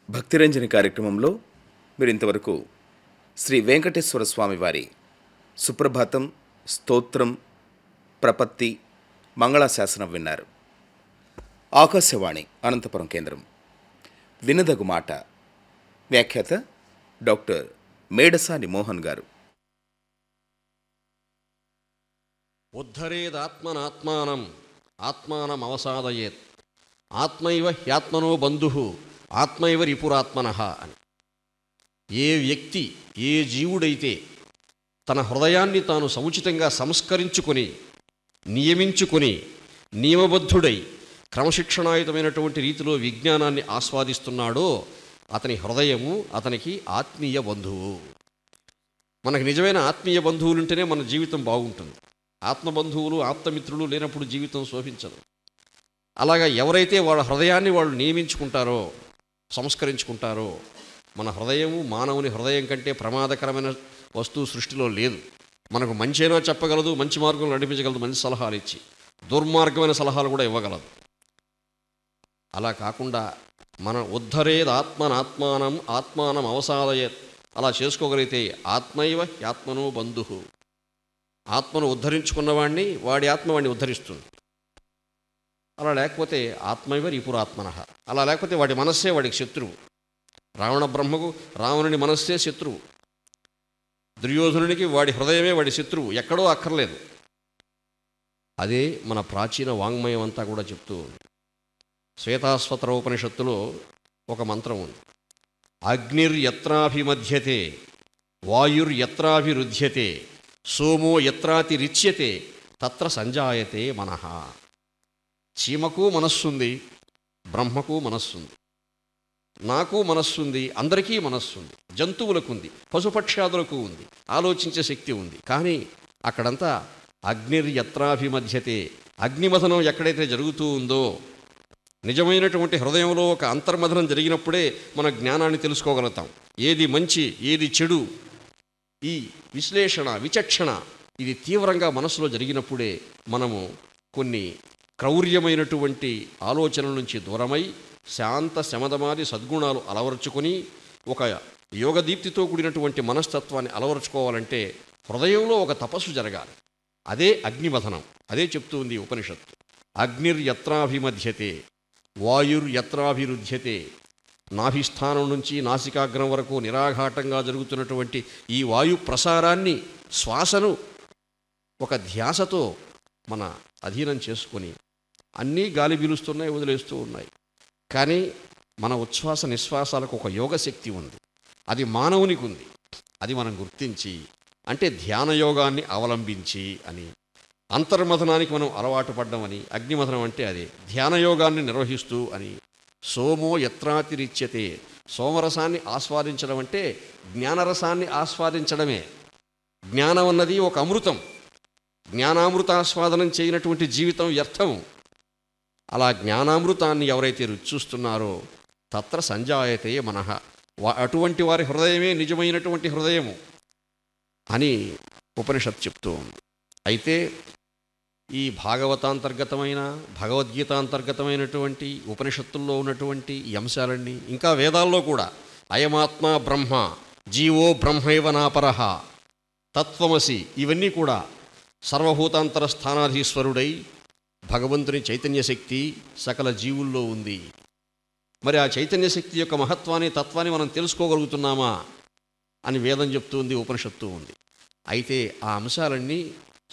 భక్తిరంజని కార్యక్రమంలో మీరు ఇంతవరకు శ్రీ వెంకటేశ్వర స్వామి వారి సుప్రభాతం స్తోత్రం ప్రపత్తి మంగళాశాసనం విన్నారు ఆకాశవాణి అనంతపురం కేంద్రం వినదగు మాట వ్యాఖ్యాత డాక్టర్ మేడసాని మోహన్ గారు ఉద్ధరేదాత్మనాత్మానం ఆత్మానం అవసాదయేత్ ఆత్మైవ హ్యాత్మనో బంధు ఆత్మైవ రిపురాత్మన అని ఏ వ్యక్తి ఏ జీవుడైతే తన హృదయాన్ని తాను సముచితంగా సంస్కరించుకొని నియమించుకొని నియమబద్ధుడై క్రమశిక్షణాయుతమైనటువంటి రీతిలో విజ్ఞానాన్ని ఆస్వాదిస్తున్నాడో అతని హృదయము అతనికి ఆత్మీయ బంధువు మనకు నిజమైన ఆత్మీయ బంధువులుంటేనే మన జీవితం బాగుంటుంది ఆత్మబంధువులు ఆప్తమిత్రులు లేనప్పుడు జీవితం శోభించదు అలాగా ఎవరైతే వాళ్ళ హృదయాన్ని వాళ్ళు నియమించుకుంటారో సంస్కరించుకుంటారో మన హృదయము మానవుని హృదయం కంటే ప్రమాదకరమైన వస్తువు సృష్టిలో లేదు మనకు మంచైనా చెప్పగలదు మంచి మార్గంలో నడిపించగలదు మంచి సలహాలు ఇచ్చి దుర్మార్గమైన సలహాలు కూడా ఇవ్వగలదు అలా కాకుండా మన ఉద్ధరేది ఆత్మనాత్మానం ఆత్మానం అవసాదయత్ అలా చేసుకోగలిగితే ఆత్మైవ ఆత్మనో బంధు ఆత్మను ఉద్ధరించుకున్నవాడిని వాడి ఆత్మ వాడిని ఉద్ధరిస్తుంది అలా లేకపోతే ఆత్మైవ రిపురాత్మన అలా లేకపోతే వాడి మనస్సే వాడికి శత్రువు రావణ బ్రహ్మకు రావణుని మనస్సే శత్రువు దుర్యోధనునికి వాడి హృదయమే వాడి శత్రువు ఎక్కడో అక్కర్లేదు అదే మన ప్రాచీన వాంగ్మయం అంతా కూడా చెప్తూ ఉంది శ్వేతాస్వతర ఉపనిషత్తులో ఒక మంత్రం ఉంది అగ్నిర్యత్రాభిమధ్యతే వాయుర్యత్రాభిరుధ్యతే సోమో యత్రాతిరిచ్యతే తత్ర సంజాయతే మనః చీమకు మనస్సుంది బ్రహ్మకు మనస్సుంది నాకు మనస్సుంది అందరికీ మనస్సుంది జంతువులకు ఉంది పశుపక్ష్యాదులకు ఉంది ఆలోచించే శక్తి ఉంది కానీ అక్కడంతా అగ్నిర్యత్రాభిమధ్యతే అగ్నిమథనం ఎక్కడైతే జరుగుతూ ఉందో నిజమైనటువంటి హృదయంలో ఒక అంతర్మథనం జరిగినప్పుడే మన జ్ఞానాన్ని తెలుసుకోగలుగుతాం ఏది మంచి ఏది చెడు ఈ విశ్లేషణ విచక్షణ ఇది తీవ్రంగా మనసులో జరిగినప్పుడే మనము కొన్ని క్రౌర్యమైనటువంటి ఆలోచనల నుంచి దూరమై శాంత శమదమాది సద్గుణాలు అలవరుచుకొని ఒక యోగదీప్తితో కూడినటువంటి మనస్తత్వాన్ని అలవరుచుకోవాలంటే హృదయంలో ఒక తపస్సు జరగాలి అదే అగ్నిమథనం అదే చెప్తూ ఉంది ఉపనిషత్తు అగ్నిర్యత్రాభిమధ్యతే వాయుర్యత్రాభిరుధ్యతే నాభిస్థానం నుంచి నాసికాగ్రం వరకు నిరాఘాటంగా జరుగుతున్నటువంటి ఈ వాయు ప్రసారాన్ని శ్వాసను ఒక ధ్యాసతో మన అధీనం చేసుకొని అన్నీ గాలి పీలుస్తున్నాయి వదిలేస్తూ ఉన్నాయి కానీ మన ఉచ్ఛ్వాస నిశ్వాసాలకు ఒక యోగ శక్తి ఉంది అది మానవునికి ఉంది అది మనం గుర్తించి అంటే ధ్యాన యోగాన్ని అవలంబించి అని అంతర్మథనానికి మనం అలవాటు పడ్డామని అగ్నిమథనం అంటే అదే ధ్యాన యోగాన్ని నిర్వహిస్తూ అని సోమో యత్రాతిరిచ్యతే సోమరసాన్ని ఆస్వాదించడం అంటే జ్ఞానరసాన్ని ఆస్వాదించడమే జ్ఞానం అన్నది ఒక అమృతం జ్ఞానామృతాస్వాదనం చేయనటువంటి జీవితం వ్యర్థం అలా జ్ఞానామృతాన్ని ఎవరైతే రుచి చూస్తున్నారో తత్ర సంజాయతే మనః వా- అటువంటి వారి హృదయమే నిజమైనటువంటి హృదయము అని ఉపనిషత్ చెప్తూ ఉంది అయితే ఈ భాగవతాంతర్గతమైన భగవద్గీతాంతర్గతమైనటువంటి ఉపనిషత్తుల్లో ఉన్నటువంటి ఈ అంశాలన్నీ ఇంకా వేదాల్లో కూడా అయమాత్మ బ్రహ్మ జీవో బ్రహ్మైవ నాపరహ తత్వమసి ఇవన్నీ కూడా సర్వభూతాంతర స్థానాధీశ్వరుడై భగవంతుని చైతన్య శక్తి సకల జీవుల్లో ఉంది మరి ఆ చైతన్య శక్తి యొక్క మహత్వాన్ని తత్వాన్ని మనం తెలుసుకోగలుగుతున్నామా అని వేదం చెప్తూ ఉంది ఉపనిషత్తు ఉంది అయితే ఆ అంశాలన్నీ